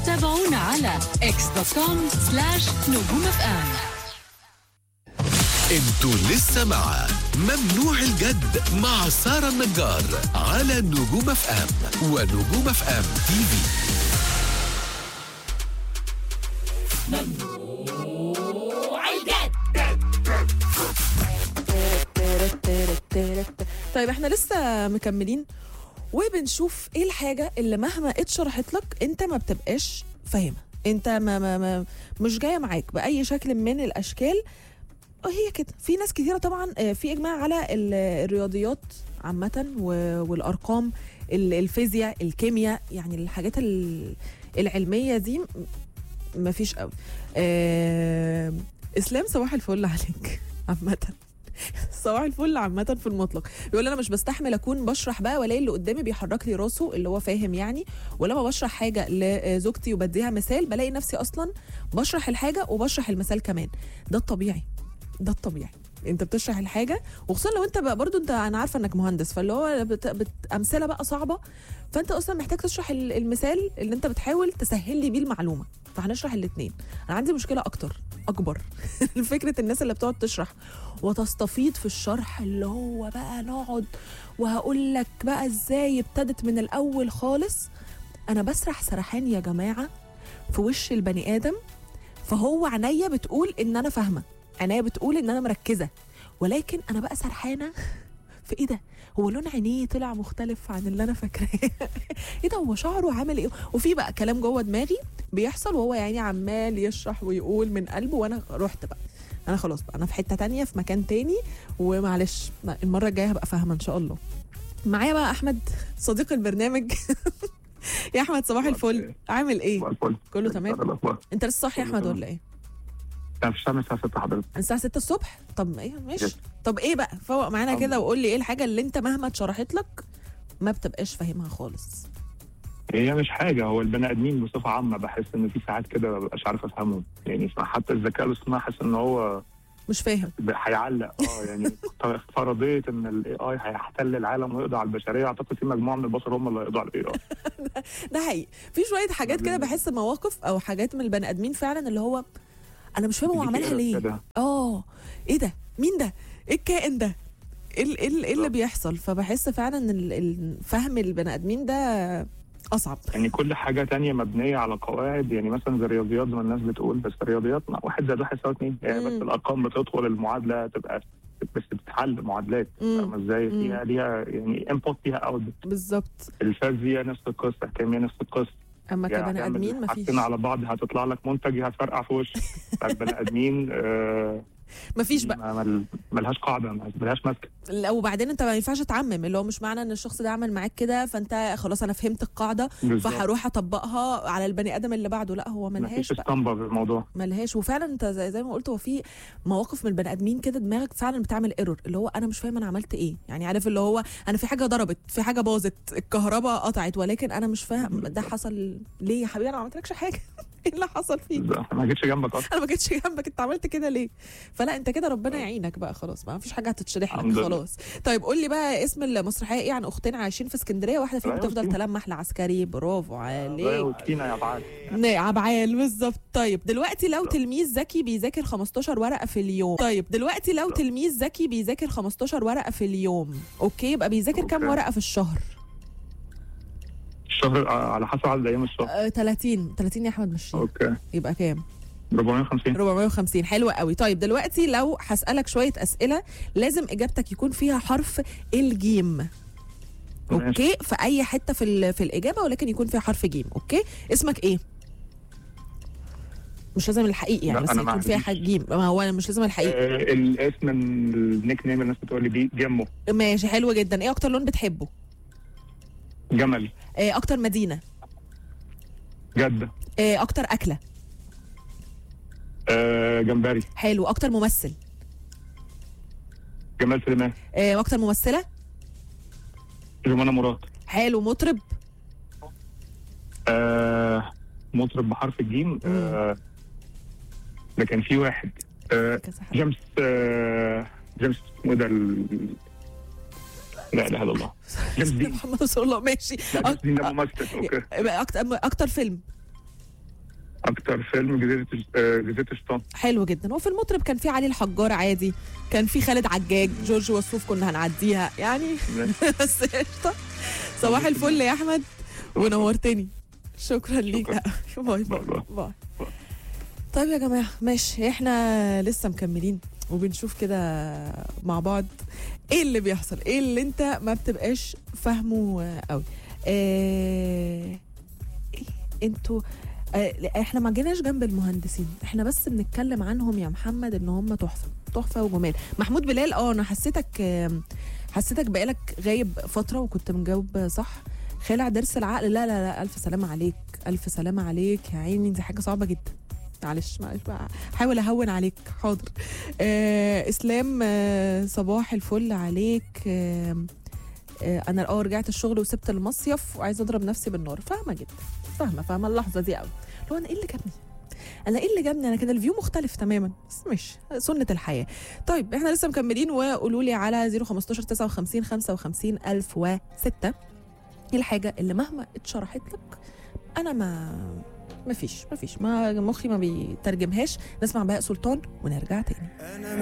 تابعونا على اكس دوت كوم سلاش نجوم اف ام انتوا لسه مع ممنوع الجد مع سارة النجار على نجوم اف ام ونجوم اف ام تي في طيب احنا لسه مكملين وبنشوف ايه الحاجة اللي مهما اتشرحت لك انت ما بتبقاش فاهمها انت ما, ما, ما مش جاية معاك بأي شكل من الأشكال هي كده في ناس كثيرة طبعا آه، في إجماع على ال- الرياضيات عامة و- والأرقام ال- الفيزياء الكيمياء يعني الحاجات ال- العلمية دي م- مفيش قوي آه، اسلام صباح الفل عليك عامة صباح الفل عامة في المطلق بيقول انا مش بستحمل اكون بشرح بقى والاقي اللي قدامي بيحرك لي راسه اللي هو فاهم يعني ولما بشرح حاجة لزوجتي وبديها مثال بلاقي نفسي اصلا بشرح الحاجة وبشرح المثال كمان ده الطبيعي ده الطبيعي انت بتشرح الحاجه وخصوصا لو انت بقى برضو انت انا عارفه انك مهندس فاللي هو بت... بت... امثله بقى صعبه فانت اصلا محتاج تشرح ال- المثال اللي انت بتحاول تسهل لي بيه المعلومه فهنشرح الاثنين انا عندي مشكله اكتر اكبر فكره الناس اللي بتقعد تشرح وتستفيض في الشرح اللي هو بقى نقعد وهقول لك بقى ازاي ابتدت من الاول خالص انا بسرح سرحان يا جماعه في وش البني ادم فهو عينيا بتقول ان انا فاهمه عينيا بتقول ان انا مركزه ولكن انا بقى سرحانه في ايه ده هو لون عينيه طلع مختلف عن اللي انا فاكراه ايه ده هو شعره عامل ايه وفي بقى كلام جوه دماغي بيحصل وهو يعني عمال يشرح ويقول من قلبه وانا رحت بقى انا خلاص بقى انا في حته تانية في مكان تاني ومعلش المره الجايه هبقى فاهمه ان شاء الله معايا بقى احمد صديق البرنامج يا احمد صباح الفل عامل ايه الفل كله تمام الاخبار انت لسه صاحي يا كله احمد تمام. ولا ايه انا في الشام الساعه 6 حضرتك الساعة 6 الصبح طب ايه ماشي يس. طب ايه بقى فوق معانا طب. كده وقول لي ايه الحاجة اللي انت مهما اتشرحت لك ما بتبقاش فاهمها خالص هي مش حاجه هو البني ادمين بصفه عامه بحس ان في ساعات كده ما ببقاش عارف افهمهم يعني حتى الذكاء الاصطناعي حاسس ان هو مش فاهم ب- هيعلق اه يعني فرضيه ان الاي اي هيحتل العالم ويقضي على البشريه اعتقد في مجموعه من البشر هم اللي هيقضوا على الاي اي ده حقيقي في شوية حاجات كده بحس مواقف او حاجات من البني ادمين فعلا اللي هو انا مش فاهم هو بيجي عملها كده ليه كده. اه ايه ده مين ده ايه الكائن ده ايه ال- ايه ال- إيه اللي بيحصل فبحس فعلا ان ال- ال- فهم البني ادمين ده اصعب يعني كل حاجه تانية مبنيه على قواعد يعني مثلا زي الرياضيات زي ما الناس بتقول بس الرياضيات ما- واحد زائد واحد يساوي اتنين يعني بس مم. الارقام بتدخل المعادله تبقى بس بتتحل معادلات مم. فاهمة ازاي مم. فيها ليها يعني انبوت فيها اوت بالظبط الفيزياء نفس القصه الكيمياء نفس القصه اما يعني كبني هتعمل ادمين مفيش حاجتين على بعض هتطلع لك منتج هتفرقع في وشك فالبني ادمين آه مفيش بقى ما- مل- ملهاش قاعده ملهاش ماسكه لا، وبعدين انت ما ينفعش تعمم اللي هو مش معنى ان الشخص ده عمل معاك كده فانت خلاص انا فهمت القاعده بالظبط. فهروح اطبقها على البني ادم اللي بعده لا هو ملهاش مفيش بقى اسطمبه في الموضوع ملهاش وفعلا انت زي, زي ما قلت هو في مواقف من البني ادمين كده دماغك فعلا بتعمل ايرور اللي هو انا مش فاهم انا عملت ايه يعني عارف اللي هو انا في حاجه ضربت في حاجه باظت الكهرباء قطعت ولكن انا مش فاهم ده حصل ليه يا حبيبي انا ما عملتلكش حاجه ايه اللي حصل فيك بالظبط. ما جيتش جنبك اصلا انا ما جيتش جنبك انت عملت كده ليه فلا انت كده ربنا يعينك بقى خلاص ما فيش حاجه هتتشرح لك الحمد لله. خلاص طيب قول لي بقى اسم المسرحيه ايه عن اختين عايشين في اسكندريه واحده فيهم ريا تفضل وسكينة. تلمح لعسكري برافو عليك وسكينه يا بعاد نعم عبعال بالظبط طيب دلوقتي لو تلميذ ذكي بيذاكر 15 ورقه في اليوم طيب دلوقتي لو تلميذ ذكي بيذاكر 15 ورقه في اليوم اوكي يبقى بيذاكر كام أوكي. ورقه في الشهر الشهر آه، على حسب عدد ايام الشهر آه 30 30 يا احمد مشي اوكي يبقى كام 450 450 حلو قوي طيب دلوقتي لو هسألك شوية أسئلة لازم إجابتك يكون فيها حرف الجيم ماشي. اوكي في اي حته في ال- في الاجابه ولكن يكون فيها حرف جيم اوكي اسمك ايه مش لازم الحقيقي يعني لا، بس أنا ما يكون فيها عنديش. حاجه جيم ما هو أنا مش لازم الحقيقي آه، الاسم النيك نيم الناس بتقول لي بيه جمو ماشي حلو جدا ايه اكتر لون بتحبه جمل ايه اكتر مدينه جده ايه اكتر اكله آه، جمبري حلو اكتر ممثل جمال سليمان ايه اكتر ممثله جمانة مراد حلو مطرب آه، مطرب بحرف الجيم آه، ده كان في واحد آه، كذا حد. جيمس آه، جيمس اسمه ده ال- لا اله الا الله جيمس دين محمد رسول الله ماشي لا جيمس دين ده أك- ممثل اوكي اكتر اكتر فيلم اكتر فيلم جزيره آه، جزيره الشيطان حلو جدا وفي المطرب كان في علي الحجار عادي كان في خالد عجاج جورج وسوف كنا هنعديها يعني بس قشطه صباح الفل يا احمد ونورتني شكرا ليك باي باي باي. باي طيب يا جماعه ماشي احنا لسه مكملين وبنشوف كده مع بعض ايه اللي بيحصل ايه اللي انت ما بتبقاش فاهمه قوي إيه إيه انتوا آه، احنا ما جيناش جنب المهندسين احنا بس بنتكلم عنهم يا محمد ان هم تحفه تحفه وجمال محمود بلال اه انا حسيتك آم، حسيتك بقالك غايب فتره وكنت مجاوب صح خالع ضرس العقل لا لا لا الف سلامه عليك الف سلامه عليك يا عيني دي حاجه صعبه جدا معلش معلش بقى حاول اهون عليك حاضر آه اسلام آه صباح الفل عليك آه آه انا اه رجعت الشغل وسبت المصيف وعايزه اضرب نفسي بالنار فاهمه جدا فاهمه فاهمه اللحظه دي قوي لو انا ايه اللي جابني انا ايه اللي جابني انا كده الفيو مختلف تماما بس مش سنه الحياه طيب احنا لسه مكملين وقولوا لي على 015 59 55 1006 ايه الحاجه اللي مهما اتشرحت لك انا ما ما فيش ما فيش ما مخي ما بيترجمهاش نسمع بهاء سلطان ونرجع تاني أنا